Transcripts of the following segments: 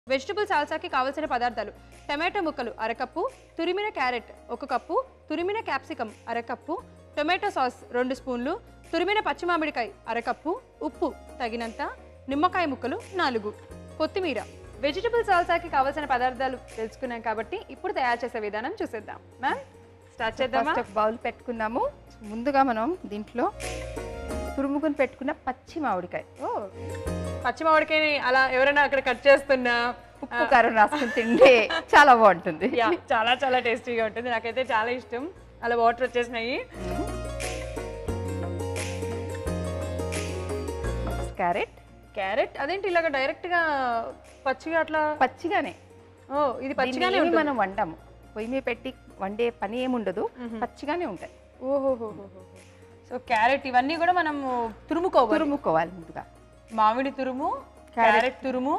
Vegetable సాల్సాకి కావలసిన పదార్థాలు tomato ముక్కలు అరకప్పు తురిమిన క్యారెట్ ఒక కప్పు తురిమిన క్యాప్సికం అరకప్పు టొమాటో సాస్ రెండు స్పూన్లు తురిమిన పచ్చిమామిడికాయ అరకప్పు ఉప్పు తగినంత నిమ్మకాయ ముక్కలు నాలుగు కొత్తిమీర వెజిటబుల్ సాల్సాకి కావలసిన పదార్థాలు తెలుసుకున్నాం కాబట్టి ఇప్పుడు తయారు చేసే విధానం చూసేద్దాం మ్యామ్ స్టార్ట్ చేద్దామా ఫస్ట్ ఒక బౌల్ పెట్టుకున్నాము ముందుగా మనం దీంట్లో తురుముకుని పెట్టుకున్న పచ్చి మామిడికాయ ఓ పచ్చి మామిడికాయని అలా ఎవరైనా అక్కడ కట్ చేస్తున్నా ఉప్పు కారం రాసుకుని తింటే చాలా బాగుంటుంది యా చాలా చాలా టేస్టీగా ఉంటుంది నాకైతే చాలా ఇష్టం అలా వాటర్ వచ్చేసినాయి క్యారెట్ క్యారెట్ అదేంటి ఇలాగ డైరెక్ట్ గా పచ్చిగా అట్లా పచ్చిగానే ఓ ఇది దీన్ని పచ్చిగానే ఏమీ ఉంటుంది మనం వండము పొయ్యి మీద పెట్టి వండే పని ఏముండదు పచ్చిగానే ఉంటాయి ఓహోహోహోహో సో క్యారెట్ ఇవన్నీ కూడా మనం తురుముకోవాలి తురుముకోవాలి ముందుగా మామిడి తురుము క్యారెట్ తురుము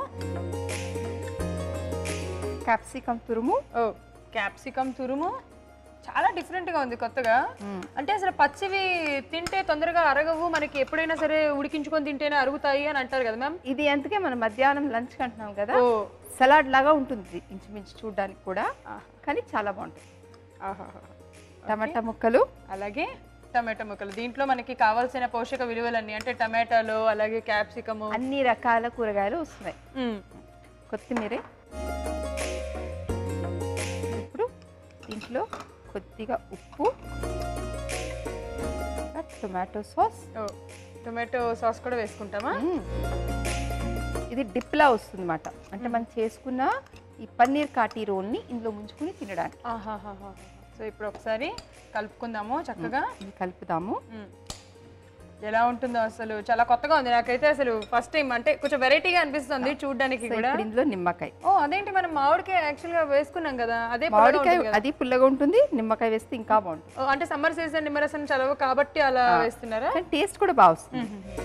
క్యాప్సికం తురుము ఓ క్యాప్సికమ్ తురుము చాలా different గా ఉంది కొత్తగా మ్మ్. అంటే అసలు పచ్చివి తింటే తొందరగా అరగవు మనకి ఎప్పుడైనా సరే ఉడికించుకొని తింటేనే అరుగుతాయి అని అంటారు కదా మ్యామ్ ఇది అందుకే మనం మధ్యాహ్నం లంచ్ అంటున్నాం కదా ఓ సలాడ్ లాగా ఉంటుంది ఇంచుమించు చూడడానికి కూడా కానీ చాలా బాగుంటుంది ఆహాహా. టమాటా ముక్కలు అలాగే టమాటా ముక్కలు దీంట్లో మనకి కావాల్సిన పోషక విలువలన్నీ అంటే టమాటాలు అలాగే క్యాప్సికము అన్ని రకాల కూరగాయలు వస్తున్నాయి కొత్తిమీర ఇప్పుడు దీంట్లో కొద్దిగా ఉప్పు టొమాటో సాస్ ఓ టొమాటో సాస్ కూడా వేసుకుంటామా ఇది డిప్లా వస్తుంది అన్నమాట అంటే మనం చేసుకున్న ఈ పన్నీర్ కాటీ రోల్ని ఇందులో ముంచుకుని తినడానికి ఆహాహాహా. సో ఇప్పుడు ఒకసారి కలుపుకుందాము చక్కగా ఇది కలుపుదాము మ్మ్. ఎలా ఉంటుందో అసలు చాలా కొత్తగా ఉంది నాకైతే అసలు ఫస్ట్ టైం అంటే కొంచెం వెరైటీగా అనిపిస్తుంది చూడడానికి సో కూడా ఇప్పుడు ఇందులో నిమ్మకాయ ఓ అదేంటి మనం మామిడికాయ యాక్చువల్ గా వేసుకున్నాం కదా అదే పుల్లగా మామిడికాయ ఉంటుంది కదా. అది పుల్లగా ఉంటుంది నిమ్మకాయ వేస్తే ఇంకా బాగుంటుంది ఓ, అంటే సమ్మర్ సీజన్ నిమ్మరసం చలవ కాబట్టి అలా వేస్తున్నారా కానీ టేస్ట్ కూడా బాగా వస్తుంది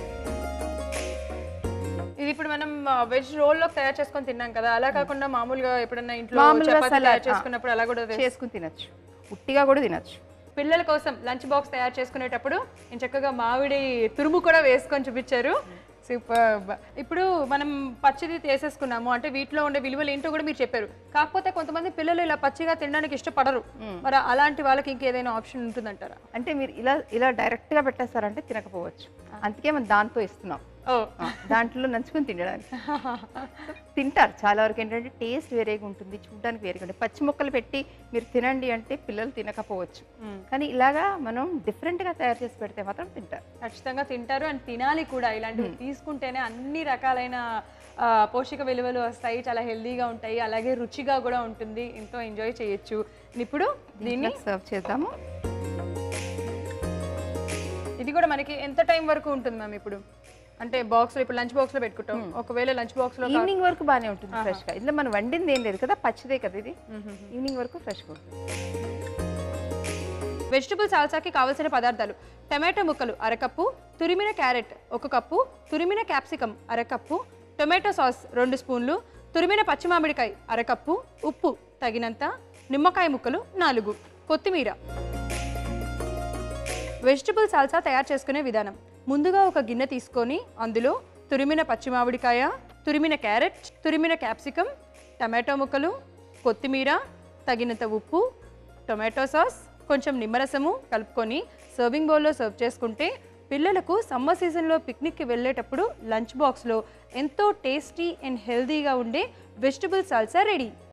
ఇది ఇప్పుడు మనం వెజ్ రోల్ లో తయారు చేసుకొని తిన్నాం కదా అలా కాకుండా మామూలుగా ఎప్పుడన్నా ఇంట్లో మామూలుగా చపాతీ salad, తయారు ఆ. చేసుకున్నప్పుడు అలా కూడా వేస్- చేసుకుని తినచ్చు ఉట్టిగా కూడా తినచ్చు పిల్లల కోసం లంచ్ బాక్స్ తయారు చేసుకునేటప్పుడు నేను చక్కగా మామిడి తురుము కూడా వేసుకొని చూపించారు సూపర్ ఇప్పుడు మనం పచ్చిది తీసేసుకున్నాము అంటే వీటిలో ఉండే విలువలు ఏంటో కూడా మీరు చెప్పారు కాకపోతే కొంతమంది పిల్లలు ఇలా పచ్చిగా తినడానికి ఇష్టపడరు మరి అలాంటి వాళ్ళకి ఇంకేదైనా ఆప్షన్ ఉంటుందంటారా అంటే మీరు ఇలా ఇలా డైరెక్ట్గా పెట్టేస్తారంటే తినకపోవచ్చు అందుకే మనం దాంతో ఇస్తున్నాం ఓ ఆ, దాంట్లో నంచుకొని తినడానికి తింటారు చాలా వరకు ఏంటంటే టేస్ట్ వేరేగా ఉంటుంది చూడడానికి వేరేగా ఉంటుంది పచ్చి ముక్కలు పెట్టి మీరు తినండి అంటే పిల్లలు తినకపోవచ్చు మ్మ్. కానీ ఇలాగా మనం డిఫరెంట్గా తయారు చేసి పెడితే మాత్రం తింటారు ఖచ్చితంగా తింటారు అండ్ తినాలి కూడా ఇలాంటివి తీసుకుంటేనే అన్ని రకాలైన ఆ, పోషక విలువలు వస్తాయి చాలా హెల్దీగా ఉంటాయి అలాగే రుచిగా కూడా ఉంటుంది ఎంతో ఎంజాయ్ చేయొచ్చు ఇప్పుడు దీన్ని సర్వ్ చేద్దాము ఇది కూడా మనకి ఎంత టైం వరకు ఉంటుంది మ్యామ్ ఇప్పుడు అంటే బాక్స్ లో ఇప్పుడు లంచ్ బాక్స్ లో పెట్టుకుంటాం ఒకవేళ లంచ్ బాక్స్ లో కా- ఈవినింగ్ వరకు బాగానే ఉంటుంది ఫ్రెష్గా ఇందులో మనం వండింది ఏం లేదు కదా పచ్చిదే కదా ఇది ఈవినింగ్ వరకు ఫ్రెష్గా ఉంటుంది వెజిటబుల్ సాల్సాకి కావలసిన పదార్థాలు టమాటో ముక్కలు అరకప్పు తురిమిన క్యారెట్ ఒక కప్పు తురిమిన క్యాప్సికం అరకప్పు టొమాటో సాస్ రెండు స్పూన్లు తురిమిన పచ్చిమామిడికాయ అరకప్పు ఉప్పు తగినంత నిమ్మకాయ ముక్కలు నాలుగు కొత్తిమీర వెజిటబుల్ సాల్సా తయారు చేసుకునే విధానం ముందుగా ఒక గిన్నె తీసుకొని అందులో తురిమిన పచ్చిమామిడికాయ తురిమిన క్యారెట్ తురిమిన క్యాప్సికం టమాటో ముక్కలు కొత్తిమీర తగినంత ఉప్పు టొమాటో సాస్ కొంచెం నిమ్మరసము కలుపుకొని సర్వింగ్ బౌల్లో సర్వ్ చేసుకుంటే పిల్లలకు సమ్మర్ సీజన్లో పిక్నిక్కి వెళ్ళేటప్పుడు లంచ్ బాక్స్లో ఎంతో టేస్టీ అండ్ హెల్తీగా ఉండే వెజిటబుల్ సాల్సా రెడీ